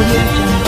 audio jungle.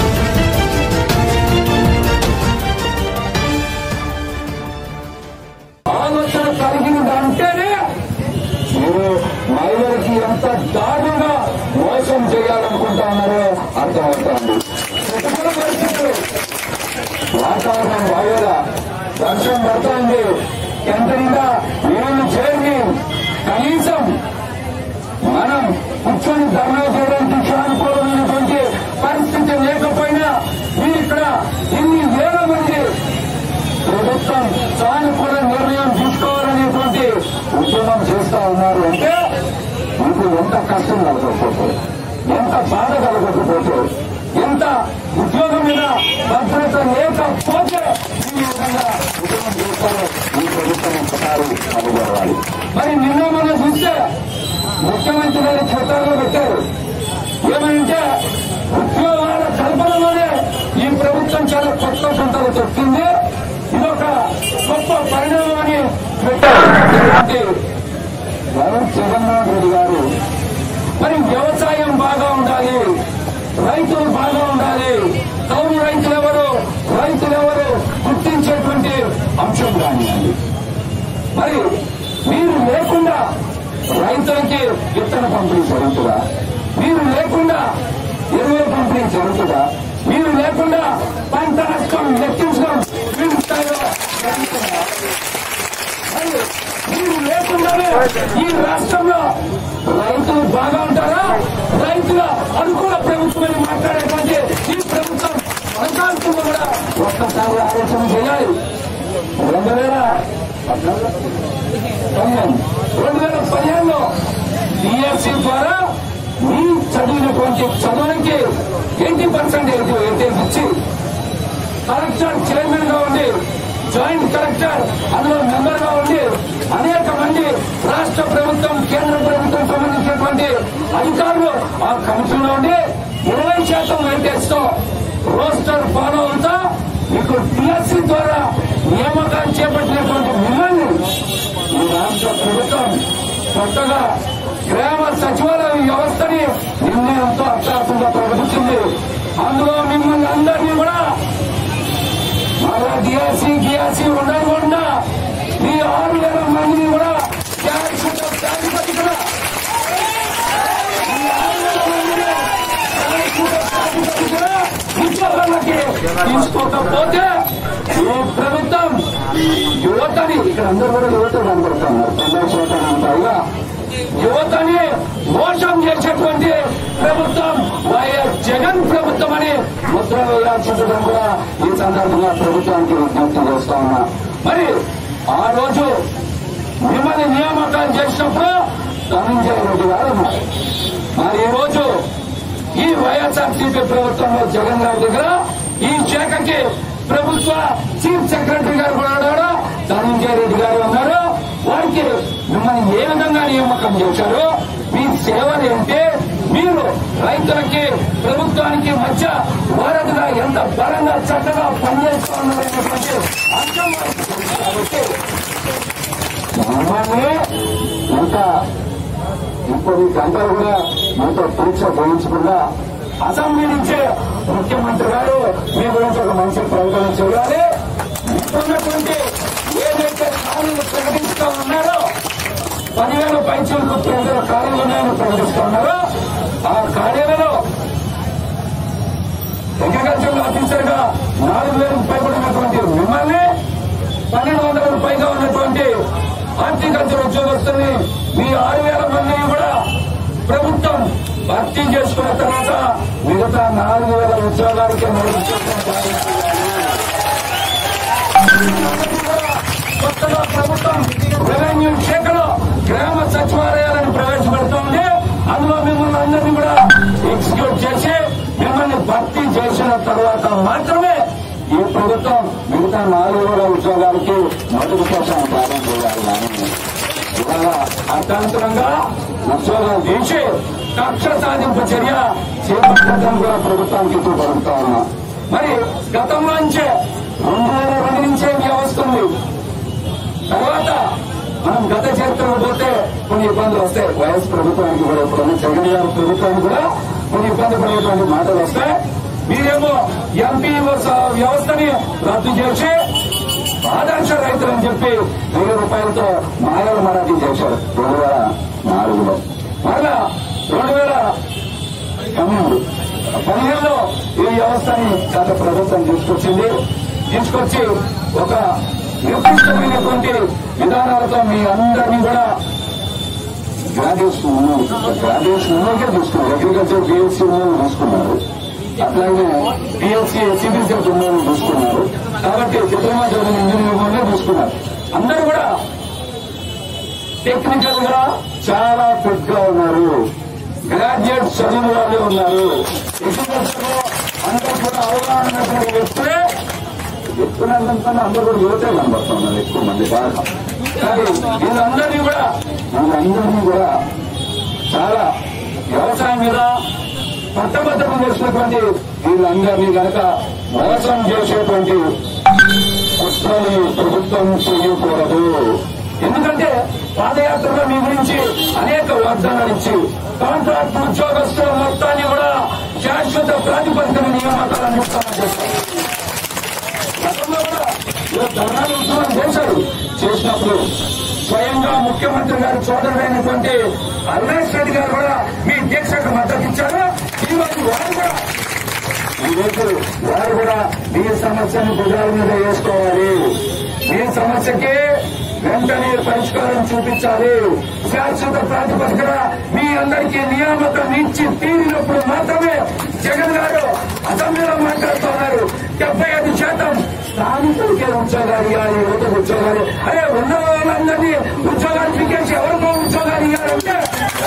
ఆలోచన కలిగినదంటేనే మీరు మహిళలకి ఎంత దారుణంగా మోసం చేయాలనుకుంటా ఉన్నారో అర్థమవుతోంది ప్రతికూల పరిస్థితులు వాతావరణం బాగోదా వర్షం పడుతోంది ఎంత నిండా నీళ్లు చేరి కనీసం మనం కూర్చొని ధర్నా చేయడానికి సానుకూలమైనటువంటి పరిస్థితి లేకపోయినా మీరు ఇక్కడ ఇన్ని వేల మంది ప్రభుత్వం సానుకూల నిర్ణయం తీసుకోవాలనేటువంటి ఉద్యమం చేస్తా ఉన్నారు అంటే మీకు ఎంత కష్టం కలగకపోతే ఎంత బాధ కలగకపోతే ఎంత ఉద్యోగం మీద భద్రత లేకపోతే ఈ విధంగా ఉద్యమం చేస్తారో ఈ ప్రభుత్వం ఒకసారి అడుగవాలి మరి నిన్న మొన్న చూస్తే ముఖ్యమంత్రి గారి చట్టాల్లో పెట్టారు ఏమంటే ఉద్యోగాల కల్పనలోనే ఈ ప్రభుత్వం చాలా కొత్త సంతలు చెప్తుంది ఇదొక గొప్ప పరిణామం అని పెట్టారు వైఎస్ జగన్మోహన్ రెడ్డి గారు మరి వ్యవసాయం బాగా ఉండాలి రైతులు బాగా ఉండాలి కౌలు రైతులు ఎవరు రైతులు ఎవరు గుర్తించేటువంటి అంశం కానివ్వండి మరి మీరు లేకుండా రైతులకి విత్తన పంపిణీ జరుగుతుందా మీరు లేకుండా ఎరువుల పంపిణీ జరుగుతుందా మీరు లేకుండా పంట నష్టం లెక్కించడం మీరు స్థాయిలో జరుగుతుందా మరి మీరు లేకుండానే ఈ రాష్ట్రంలో రైతులు బాగా ఉంటారా రైతుల అనుకూల ప్రభుత్వం అని మాట్లాడేటువంటి ఈ ప్రభుత్వం కొనసాగుతుందో కూడా ఒక్కసారి ఆలోచన చేయాలి రెండు వేల పదిహేను రెండు వేల పదిహేనులో డిఎస్సి ద్వారా మీ చదివినటువంటి చదువులకి ఎయిటీ పర్సెంటేజ్ వెయిటేజ్ ఇచ్చి కలెక్టర్ చైర్మన్ గా ఉండి జాయింట్ కలెక్టర్ అందులో మెంబర్ గా ఉండి అనేక మంది రాష్ట్ర ప్రభుత్వం కేంద్ర ప్రభుత్వం సంబంధించినటువంటి అధికారులు ఆ కమిషన్లో ఉండి ఇరవై శాతం వెయిటేజ్ తో రోస్టర్ ఫాలో అవుతా మీకు టిఎస్సీ ద్వారా నియామకాలు చేపట్టినటువంటి మిమ్మల్ని ఈ రాష్ట్ర ప్రభుత్వం కొత్తగా గ్రామ సచివాలయ వ్యవస్థని నిర్ణయంతో అత్యాసంగా ప్రకటించింది అందులో మిమ్మల్ని అందరినీ కూడా మరో డిఆర్సీ గిఆర్సీ ఉండకుండా మీ ఆరు వేల మందిని కూడా శాశ్వత ప్రాతిపదికన ఈ ఆరు వేల మందిని శాశ్వత ప్రాతిపదికన ఉద్యోగాలకి తీసుకోకపోతే ఈ ప్రభుత్వం యువతని ఇక్కడ అందరూ కూడా యువత కనబడుతున్నారు తొంభై శాతం అంతా యువతని మోసం చేసేటువంటి ప్రభుత్వం వైఎస్ జగన్ ప్రభుత్వం అని ముద్ర వేయాల్సిందని కూడా ఈ సందర్భంగా ప్రభుత్వానికి విజ్ఞప్తి చేస్తా ఉన్నా మరి ఆ రోజు మిమ్మల్ని నియామకాలు చేసినప్పుడు ధనంజయ రెడ్డి గారు ఉన్నారు మరి ఈ రోజు ఈ వైఎస్ఆర్సీపీ ప్రభుత్వంలో జగన్ గారి దగ్గర ఈ శాఖకి ప్రభుత్వ చీఫ్ సెక్రటరీ గారు కూడా ఉన్నాడు ధనంజయ రెడ్డి గారు ఉన్నారు వారికి మిమ్మల్ని ఏ విధంగా నియామకం చేశారు మీ సేవలు ఏంటి మీరు రైతులకి ప్రభుత్వానికి మధ్య వారధిగా ఎంత బలంగా చక్కగా పనిచేస్తా ఉన్నారనేటువంటి అంశం వారికి తెలుసు కాబట్టి మిమ్మల్ని ఇంకా ఇప్పుడు ఈ గంటలు కూడా మనతో పరీక్ష చేయించకుండా అసెంబ్లీ నుంచే ముఖ్యమంత్రి గారు మీ గురించి ఒక మంచి ప్రకటన చేయాలి ఇప్పుడున్నటువంటి ఏదైతే ఖాళీలు ప్రకటిస్తూ ఉన్నారో పదివేల పైచలకు ప్రజల ఖాళీలు ఉన్నాయని ప్రకటిస్తూ ఉన్నారో ఆ ఖాళీలలో అగ్రికల్చర్ ఆఫీసర్ గా నాలుగు వేలకు పైబడినటువంటి మిమ్మల్ని పన్నెండు వందలకు పైగా ఉన్నటువంటి హార్టికల్చర్ ఉద్యోగస్తుల్ని మీ ఆరు వేల మందిని కూడా ప్రభుత్వం భర్తీ చేసుకున్న తర్వాత మిగతా నాలుగు వేల ఉద్యోగాలకి కొత్తగా ప్రభుత్వం రెవెన్యూ శాఖలో గ్రామ సచివాలయాలను ప్రవేశపెడుతోంది అందులో మిమ్మల్ని అందరినీ కూడా ఎగ్జిక్యూట్ చేసి మిమ్మల్ని భర్తీ చేసిన తర్వాత మాత్రమే ఈ ప్రభుత్వం మిగతా నాలుగు వేల ఉద్యోగాలకి నోటిఫికేషన్ ప్రారంభం చేయాలి కానీ ఇవాళ అర్థాంతరంగా ఉద్యోగం తీసి కక్ష సాధింపు చర్య చేపట్టడం కూడా ప్రభుత్వానికి ఇప్పుడు జరుగుతా ఉన్నా మరి గతంలో నుంచే రెండు వేల రెండు నుంచే వ్యవస్థ ఉంది తర్వాత మనం గత చరిత్రలో పోతే కొన్ని ఇబ్బందులు వస్తాయి వైఎస్ ప్రభుత్వానికి కూడా ఇప్పుడు జగన్ గారి ప్రభుత్వానికి కూడా కొన్ని ఇబ్బంది పడేటువంటి మాటలు వస్తాయి మీరేమో ఎంపీ వ్యవస్థని రద్దు చేసి ఆదర్శ రైతులని చెప్పి వెయ్యి రూపాయలతో మాయల మరాఠీ చేశారు రెండు వేల నాలుగులో మరలా రెండు వేల పన్నెండు పదిహేనులో ఈ వ్యవస్థని గత ప్రభుత్వం తీసుకొచ్చింది తీసుకొచ్చి ఒక నిర్దిష్టమైనటువంటి విధానాలతో మీ అందరినీ కూడా గ్రాడ్యుయేషన్ గ్రాడ్యుయేషన్ ఉన్నకే తీసుకున్నారు అగ్రికల్చర్ పిఎస్సీ ఉన్నోళ్ళు తీసుకున్నారు అట్లాగే పిఎస్సీ సిబిసిఎస్ ఉన్నోళ్ళు తీసుకున్నారు కాబట్టి డిప్లొమా చదివిన ఇంజనీరింగ్ వాళ్ళే తీసుకున్నారు అందరూ కూడా టెక్నికల్ గా చాలా ఫిట్ గా ఉన్నారు గ్రాడ్యుయేట్ చదివిన వాళ్ళే ఉన్నారు ఎడ్యుకేషన్ లో అందరూ కూడా అవగాహన ఉన్నటువంటి వ్యక్తులే చెప్తున్నందుకన్నా అందరూ కూడా యువతే కనబడుతున్నారు ఎక్కువ మంది బాగా కానీ వీళ్ళందరినీ కూడా వీళ్ళందరినీ కూడా చాలా వ్యవసాయం మీద పట్టభద్రం చేసినటువంటి వీళ్ళందరినీ కనుక మోసం చేసేటువంటి కుట్రని ప్రభుత్వం చేయకూడదు ఎందుకంటే పాదయాత్రలో మీ గురించి అనేక వాగ్దానాలు ఇచ్చి కాంట్రాక్ట్ ఉద్యోగస్తుల మొత్తాన్ని కూడా శాశ్వత ప్రాతిపదికన నియామకాలను ఇస్తామని చెప్పారు గతంలో కూడా ఇలా ధర్నాలు ఉద్యమం చేశారు చేసినప్పుడు స్వయంగా ముఖ్యమంత్రి గారి సోదరుడైనటువంటి అవినాష్ రెడ్డి గారు కూడా మీ దీక్షకు మద్దతు ఇచ్చారు ఈ రోజు వారు కూడా ఈ రోజు వారు కూడా మీ సమస్యను భుజాల మీద వేసుకోవాలి మీ సమస్యకి వెంటనే పరిష్కారం చూపించాలి శాశ్వత ప్రాతిపదికన మీ అందరికీ నియామకం ఇచ్చి తీరినప్పుడు మాత్రమే జగన్ గారు అసెంబ్లీలో మాట్లాడుతున్నారు డెబ్బై ఐదు శాతం స్థానికులకే ఉద్యోగాలు ఇవ్వాలి యువతకు ఉద్యోగాలు అరే ఉన్న వాళ్ళందరినీ ఉద్యోగాలు పీకేసి ఎవరికో ఉద్యోగాలు ఇవ్వాలంటే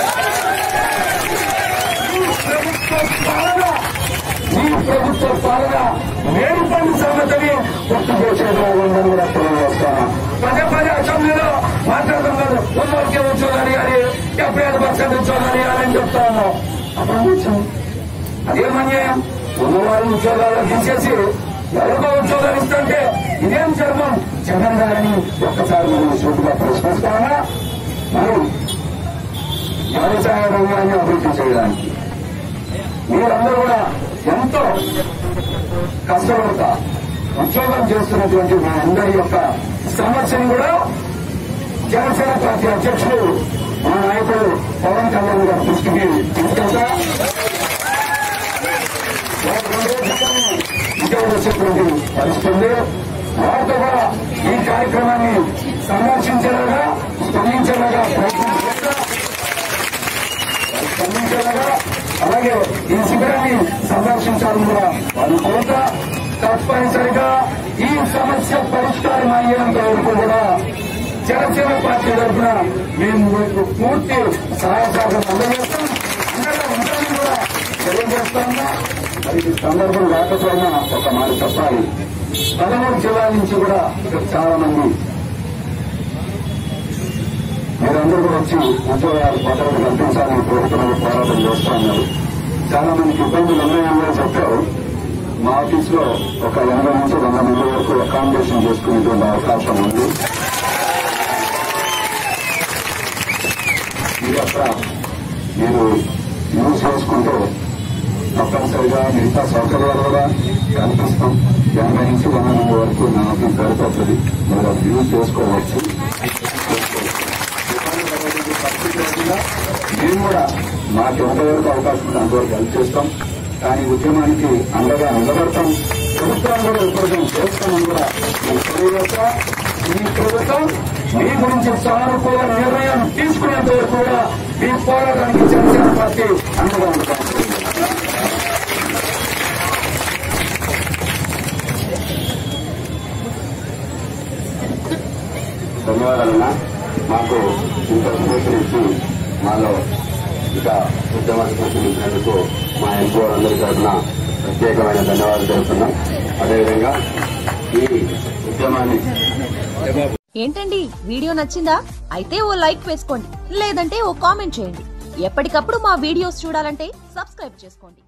ఈ ప్రభుత్వ పాలన ఈ ప్రభుత్వ పాలన వేడి పండు సంగతిని గుర్తు చేసేది ఉందని కూడా తెలియజేస్తాను పదే పదే అసెంబ్లీలో మాట్లాడుతున్నారు ఉన్నోళ్ళకి ఉద్యోగాలు ఇవ్వాలి డెబ్బై ఐదు పర్సెంట్ ఉద్యోగాలు ఇవ్వాలని చెప్తాను అప్పుడు అదేం అన్యాయం ఉన్నవారి ఉద్యోగాలు తీసేసి ఎవరికో ఉద్యోగాలు ఇస్తుంటే ఇదేం చర్మం జగన్ గారిని ఒక్కసారి మనం సూటిగా ప్రశ్నిస్తామా మరి వ్యవసాయ రంగాన్ని అభివృద్ధి చేయడానికి మీరందరూ కూడా ఎంతో కష్టపడతా ఉద్యోగం చేస్తున్నటువంటి మీ అందరి యొక్క సమస్యను కూడా జనసేన పార్టీ అధ్యక్షుడు మా నాయకుడు పవన్ కళ్యాణ్ గారి దృష్టికి తీసుకెళ్తా విజయవాడ వచ్చేటువంటి పరిస్థితి ఉంది వారితో కూడా ఈ కార్యక్రమాన్ని సందర్శించేలాగా స్పందించేలాగా ప్రయత్నం చేస్తా స్పందించేలాగా అలాగే ఈ శిబిరాన్ని సందర్శించాలని కూడా వారు కోరుతా తప్పనిసరిగా ఈ సమస్య పరిష్కారం అయ్యేంత వరకు కూడా జనసేన పార్టీ తరఫున మేము మీకు పూర్తి సహాయ సహకారం అందజేస్తాం అందరూ ఉంటామని కూడా తెలియజేస్తాము మరి ఈ సందర్భం రాకపోయినా ఒక మాట చెప్పాలి పదమూడు జిల్లాల నుంచి కూడా ఇక్కడ చాలా మంది మీరందరూ కూడా వచ్చి ఉద్యోగాలు భద్రత కల్పించాలని ప్రభుత్వం పోరాటం చేస్తా ఉన్నారు చాలా మందికి ఇబ్బందులు ఉన్నాయని కూడా చెప్పారు మా ఆఫీస్ లో ఒక ఎనభై నుంచి వంద మంది వరకు అకామిడేషన్ చేసుకునేటువంటి అవకాశం ఉంది ఇది అక్కడ మీరు యూజ్ చేసుకుంటే తప్పనిసరిగా మిగతా సౌకర్యాలు కూడా కల్పిస్తాం ఎనభై నుంచి వంద మంది వరకు నా ఆఫీస్ సరిపోతుంది మీరు అది యూజ్ చేసుకోవచ్చు మేము కూడా మాకు ఎంతవరకు అవకాశం ఉంటే అంతవరకు హెల్ప్ చేస్తాం కానీ ఉద్యమానికి అండగా నిలబడతాం ప్రభుత్వం కూడా ఉపయోగం చేస్తామని కూడా మేము తెలియజేస్తా ఈ ప్రభుత్వం మీ గురించి సానుకూల నిర్ణయం తీసుకునేంత వరకు కూడా మీ పోరాటానికి జనసేన పార్టీ అండగా ఉంటాం ధన్యవాదాలన్నా మాకు ఇంత స్ఫూర్తిని ఇచ్చి మాలో ఇక ఉద్యమ స్ఫూర్తిని ఇచ్చినందుకు మా ఎంపీ అందరి తరఫున ప్రత్యేకమైన ధన్యవాదాలు తెలుపుతున్నాం అదేవిధంగా ఈ ఉద్యమాన్ని ఏంటండి వీడియో నచ్చిందా అయితే ఓ లైక్ వేసుకోండి లేదంటే ఓ కామెంట్ చేయండి ఎప్పటికప్పుడు మా వీడియోస్ చూడాలంటే సబ్స్క్రైబ్ చేసుకోండి